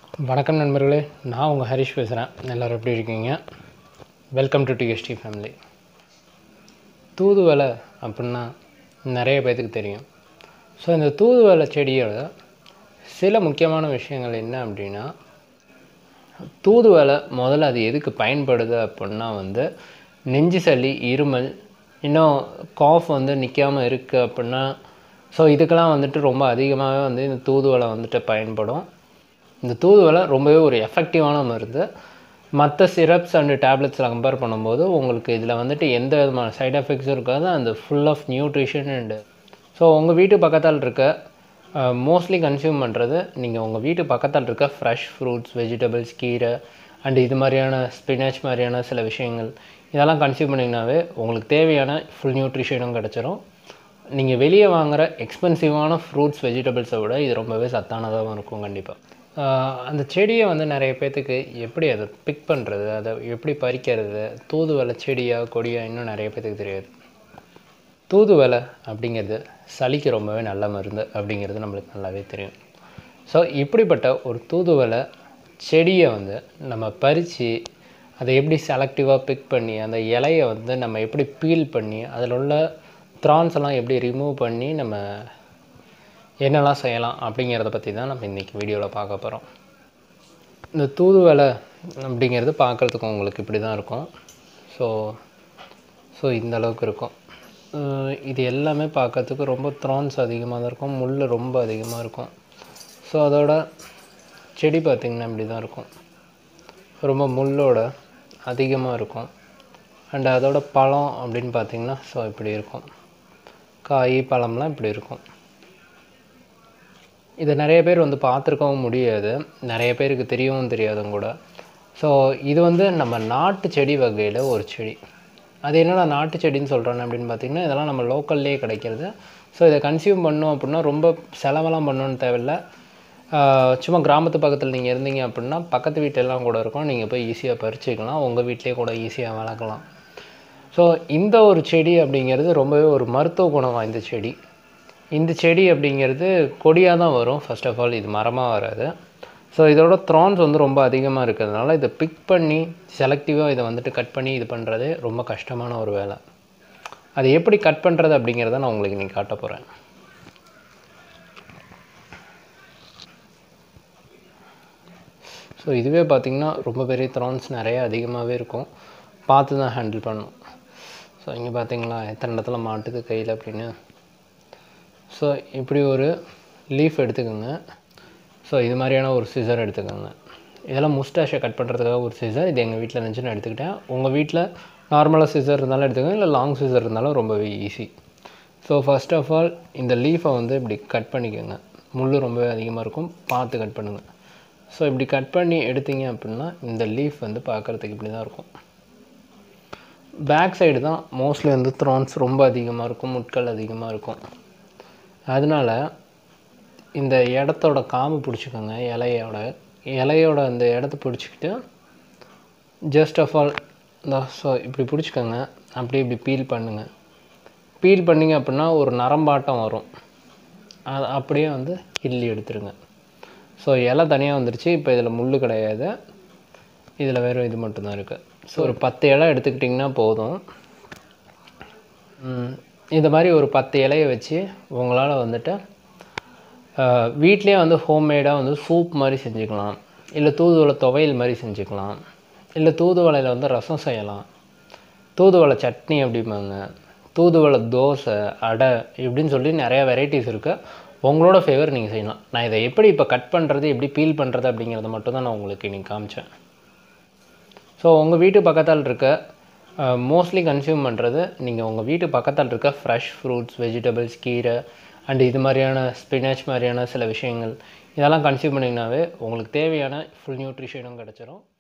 வணக்கம் நண்பர்களே நான் உங்கள் ஹரிஷ் பேசுகிறேன் எல்லோரும் எப்படி இருக்கீங்க வெல்கம் டு டிஎஸ்டி ஃபேமிலி தூதுவளை அப்படின்னா நிறைய பேர்த்துக்கு தெரியும் ஸோ இந்த தூதுவளை செடியோட சில முக்கியமான விஷயங்கள் என்ன அப்படின்னா தூதுவளை முதல்ல அது எதுக்கு பயன்படுது அப்படின்னா வந்து நெஞ்சு சளி இருமல் இன்னும் காஃப் வந்து நிற்காமல் இருக்குது அப்படின்னா ஸோ இதுக்கெல்லாம் வந்துட்டு ரொம்ப அதிகமாகவே வந்து இந்த தூதுவளை வந்துட்டு பயன்படும் இந்த தூதுவளை ரொம்பவே ஒரு எஃபெக்டிவான மருந்து மற்ற சிரப்ஸ் அண்டு டேப்லெட்ஸில் கம்பேர் பண்ணும்போது உங்களுக்கு இதில் வந்துட்டு எந்த விதமான சைடு எஃபெக்ட்ஸும் இருக்காது அந்த full of nutrition and so உங்கள் வீட்டு பக்கத்தால் இருக்க மோஸ்ட்லி கன்சியூம் பண்ணுறது நீங்கள் உங்கள் வீட்டு பக்கத்தால் இருக்க ஃப்ரெஷ் ஃப்ரூட்ஸ் வெஜிடபிள்ஸ் கீரை அண்டு இது மாதிரியான ஸ்பினாச் மாதிரியான சில விஷயங்கள் இதெல்லாம் கன்சியூம் பண்ணிங்கனாவே உங்களுக்கு தேவையான ஃபுல் நியூட்ரிஷனும் கிடச்சிரும் நீங்கள் வெளியே வாங்குகிற எக்ஸ்பென்சிவான ஃப்ரூட்ஸ் வெஜிடபிள்ஸை விட இது ரொம்பவே சத்தானதாகவும் இருக்கும் கண்டிப்பாக அந்த செடியை வந்து நிறைய பேர்த்துக்கு எப்படி அதை பிக் பண்ணுறது அதை எப்படி பறிக்கிறது தூதுவளை செடியா கொடியா இன்னும் நிறைய பேர்த்துக்கு தெரியாது தூதுவளை அப்படிங்கிறது சளிக்கு ரொம்பவே நல்ல மருந்து அப்படிங்கிறது நம்மளுக்கு நல்லாவே தெரியும் ஸோ இப்படிப்பட்ட ஒரு தூதுவளை செடியை வந்து நம்ம பறித்து அதை எப்படி செலக்டிவாக பிக் பண்ணி அந்த இலையை வந்து நம்ம எப்படி பீல் பண்ணி அதில் உள்ள த்ரான்ஸ் எல்லாம் எப்படி ரிமூவ் பண்ணி நம்ம என்னெல்லாம் செய்யலாம் அப்படிங்கிறத பற்றி தான் நம்ம இன்றைக்கி வீடியோவில் பார்க்க போகிறோம் இந்த தூதுவளை அப்படிங்கிறது பார்க்குறதுக்கு உங்களுக்கு இப்படி தான் இருக்கும் ஸோ ஸோ இந்த அளவுக்கு இருக்கும் அஹ் இது எல்லாமே பார்க்கறதுக்கு ரொம்ப த்ரான்ஸ் அதிகமாக தான் இருக்கும் முள் ரொம்ப அதிகமாக இருக்கும் ஸோ அதோட செடி பார்த்திங்கன்னா இப்படி தான் இருக்கும் ரொம்ப முள்ளோட அதிகமாக இருக்கும் அண்ட் அதோட பழம் அப்படின்னு பார்த்திங்கன்னா ஸோ இப்படி இருக்கும் காய் பழம்லாம் இப்படி இருக்கும் இதை நிறைய பேர் வந்து பார்த்துருக்கவும் முடியாது நிறைய பேருக்கு தெரியவும் தெரியாதும் கூட ஸோ இது வந்து நம்ம நாட்டு செடி வகையில் ஒரு செடி அது என்னடா நாட்டு செடின்னு சொல்கிறேன் அப்படின்னு பார்த்தீங்கன்னா இதெல்லாம் நம்ம லோக்கல்லே கிடைக்கிறது ஸோ இதை கன்சியூம் பண்ணோம் அப்படின்னா ரொம்ப செலவெல்லாம் பண்ணணும்னு தேவையில்ல ஆஹ் சும்மா கிராமத்து பக்கத்தில் நீங்கள் இருந்தீங்க அப்படின்னா பக்கத்து வீட்டெல்லாம் கூட இருக்கும் நீங்கள் போய் ஈஸியாக பறிச்சுக்கலாம் உங்கள் வீட்டிலே கூட ஈஸியாக வளர்க்கலாம் ஸோ இந்த ஒரு செடி அப்படிங்கிறது ரொம்பவே ஒரு மருத்துவ குணம் வாய்ந்த செடி இந்த செடி அப்படிங்கிறது கொடியாக தான் வரும் ஃபர்ஸ்ட் ஆஃப் ஆல் இது மரமாக வராது ஸோ இதோட த்ரான்ஸ் வந்து ரொம்ப அதிகமாக இருக்கிறதுனால இதை பிக் பண்ணி செலக்டிவாக இதை வந்துட்டு கட் பண்ணி இது பண்ணுறது ரொம்ப கஷ்டமான ஒரு வேலை அது எப்படி கட் பண்ணுறது அப்படிங்கிறத நான் உங்களுக்கு இன்றைக்கி காட்ட போகிறேன் ஸோ இதுவே பார்த்திங்கன்னா ரொம்ப பெரிய த்ரான்ஸ் நிறைய அதிகமாகவே இருக்கும் பார்த்து தான் ஹேண்டில் பண்ணணும் ஸோ இங்கே பார்த்தீங்களா எத்தனை இடத்துல மாட்டுது கையில் அப்படின்னு ஸோ இப்படி ஒரு லீஃப் எடுத்துக்கோங்க ஸோ இது மாதிரியான ஒரு சிசர் எடுத்துக்கோங்க இதெல்லாம் முஸ்டாஷை கட் பண்ணுறதுக்காக ஒரு சிசர் இது எங்கள் வீட்டில் இருந்துச்சுன்னு எடுத்துக்கிட்டேன் உங்கள் வீட்டில் நார்மலாக சிசர் இருந்தாலும் எடுத்துக்கோங்க இல்லை லாங் சிசர் இருந்தாலும் ரொம்பவே easy so first of all இந்த லீஃபை வந்து இப்படி கட் பண்ணிக்கோங்க முள் ரொம்பவே அதிகமாக இருக்கும் பார்த்து கட் பண்ணுங்கள் ஸோ இப்படி கட் பண்ணி எடுத்தீங்க அப்படின்னா இந்த லீஃப் வந்து பார்க்குறதுக்கு இப்படி தான் இருக்கும் பேக் சைடு தான் மோஸ்ட்லி வந்து த்ரான்ஸ் ரொம்ப அதிகமாக இருக்கும் முட்கள் அதிகமாக இருக்கும் அதனால் இந்த இடத்தோட காம்பு பிடிச்சிக்கோங்க இலையோட இலையோட அந்த இடத்த பிடிச்சிக்கிட்டு ஜஸ்ட் ஆஃப் ஆல் இந்த ஸோ இப்படி பிடிச்சிக்கோங்க அப்படியே இப்படி பீல் பண்ணுங்கள் பீல் பண்ணிங்க அப்படின்னா ஒரு நரம்பாட்டம் வரும் அது அப்படியே வந்து கிள்ளி எடுத்துருங்க ஸோ இலை தனியாக வந்துருச்சு இப்போ இதில் முள் கிடையாது இதில் வெறும் இது மட்டும்தான் இருக்குது ஸோ ஒரு பத்து இலை எடுத்துக்கிட்டிங்கன்னா போதும் ம், இந்த மாதிரி ஒரு பத்து இலையை வச்சு உங்களால் வந்துட்டு வீட்லேயே வந்து ஹோம்மேடாக வந்து சூப் மாதிரி செஞ்சுக்கலாம் இல்லை தூதுவளை துவையல் மாதிரி செஞ்சுக்கலாம் இல்லை தூதுவளையில் வந்து ரசம் செய்யலாம் தூதுவளை சட்னி அப்படிம்பாங்க தூதுவளை தோசை அடை இப்படின்னு சொல்லி நிறையா வெரைட்டிஸ் இருக்குது உங்களோட ஃபேவர் நீங்கள் செய்யலாம் நான் இதை எப்படி இப்போ கட் பண்ணுறது எப்படி பீல் பண்ணுறது அப்படிங்கிறத மட்டும் தான் நான் உங்களுக்கு இன்னைக்கு காமிச்சேன் ஸோ உங்கள் வீட்டு பக்கத்தால் இருக்க மோஸ்ட்லி கன்சியூம் பண்ணுறது நீங்கள் உங்கள் வீட்டு பக்கத்தால் இருக்க ஃப்ரெஷ் ஃப்ரூட்ஸ் வெஜிடபிள்ஸ் கீரை அண்ட் இது மாதிரியான ஸ்பினாச் மாதிரியான சில விஷயங்கள் இதெல்லாம் கன்சியூம் பண்ணிங்கனாவே உங்களுக்கு தேவையான ஃபுல் நியூட்ரிஷனும் கிடச்சிரும்